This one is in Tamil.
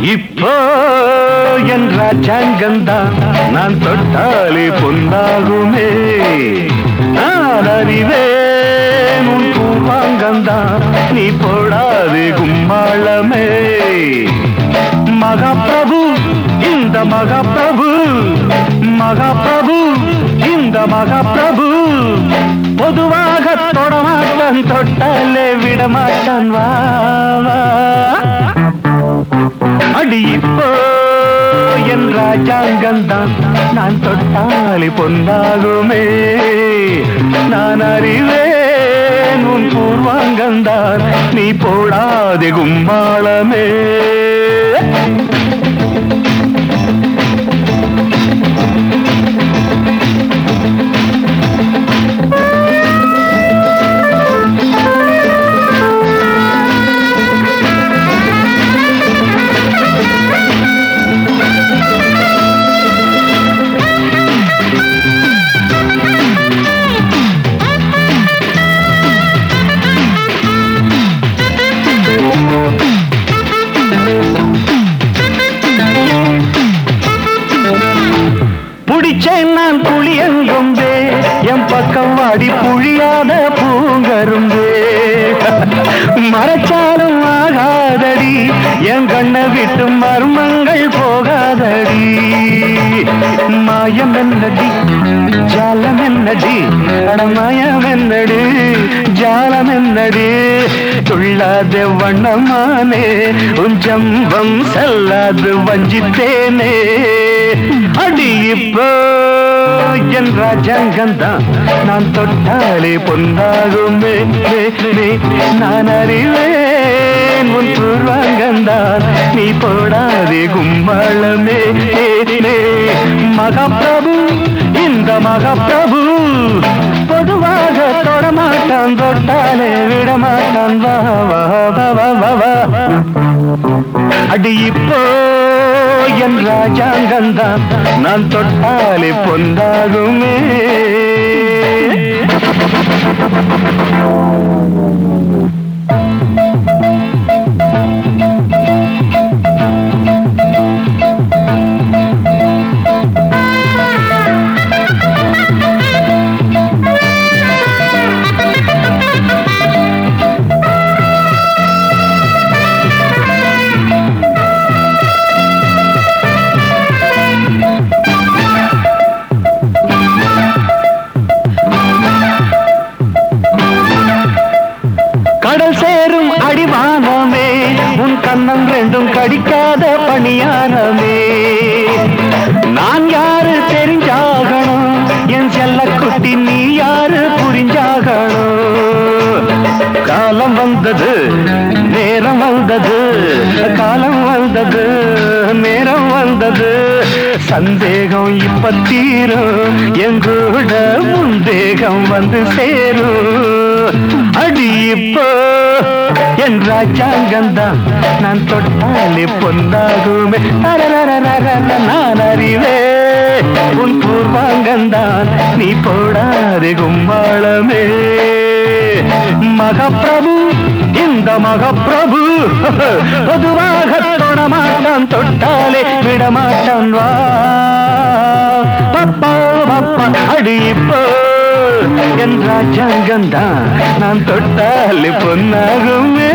இப்போ என் ராஜாங்கந்தான் நான் தொட்டாலே பொன்னாகுமே நான் அறிவேன் உன் பூவாங்கந்தான் நீ போடாது கும்மாளமே மகாபிரபு இந்த மகாபிரபு மகாபிரபு இந்த மகாபிரபு பொதுவாக தொடமாட்டான் தொட்டாலே விடமாட்டான் வா வா. அடி இப்போ என் ராஜாங்கந்தான் நான் தொட்டாலே பொன்னாகுமே நான் அறிவேன் உன் பூர்வாங்கந்தான் நீ போடாதே கும்மாளமே புடிச்சேன் நான் புளியங்கொம்பே என் பக்கம் வாடி புழியாத பூங்கரும்பே மறைச்சாலும் ஆகாதடி என் கண்ணை விட்டு மர்மங்கள் போகாதடி மாயம் என்னடி ஜாலம் என்னடி அடமயம் என்னடி ஜாலம் என்னடி துள்ளாத வண்ணமானே உன் ஜம்பம் செல்லாது வஞ்சித்தேனே அடி இப்போ என் ராஜாங்கந்தான் நான் தொட்டாலே பொன்னாகுமே மே, மே. நான் அறிவேன் உன் பூர்வாங்கந்தான் நீ போடாதே கும்மாளமே மே, மே. மகாபிரபு இந்த மகாபிரபு பொதுவாக தொடமாட்டான் தொட்டாலே விடமாட்டான் வா வா வா வா வா வா அடி இப்போ என் ராஜாங்கந்தான் நான் தொட்டாலே பொந்தாகுமே கடல் சேரும் அடிவானமே உன் கண்ணம் ரெண்டும் கடிக்காத பணியானமே நான் யாரு தெரிஞ்சாகணும் என் செல்லக்குட்டி நீ யாரு புரிஞ்சாகணும் காலம் வந்தது நேரம் வந்தது காலம் வந்தது நேரம் வந்தது சந்தேகம் இப்ப தீரும் எங்கூட முந்தேகம் வந்து சேரும் அடி இப்போ என் ராஜாங்கந்தான் நான் தொட்டாலே பொன்னாகுமே அரரரரரர, நான் அறிவே உன் பூர்வாங்கந்தான் நீ போடாதே கும்மாளமே மகப்பிரபு இந்த மகப்பிரபு பொதுவாக தொடமாட்டான் தொட்டாலே விடமாட்டான் வா பப்பா பப்பா அடி இப்போ என் ராஜாங்கந்தான் நான் தொட்டாலே பொன்னாகுமே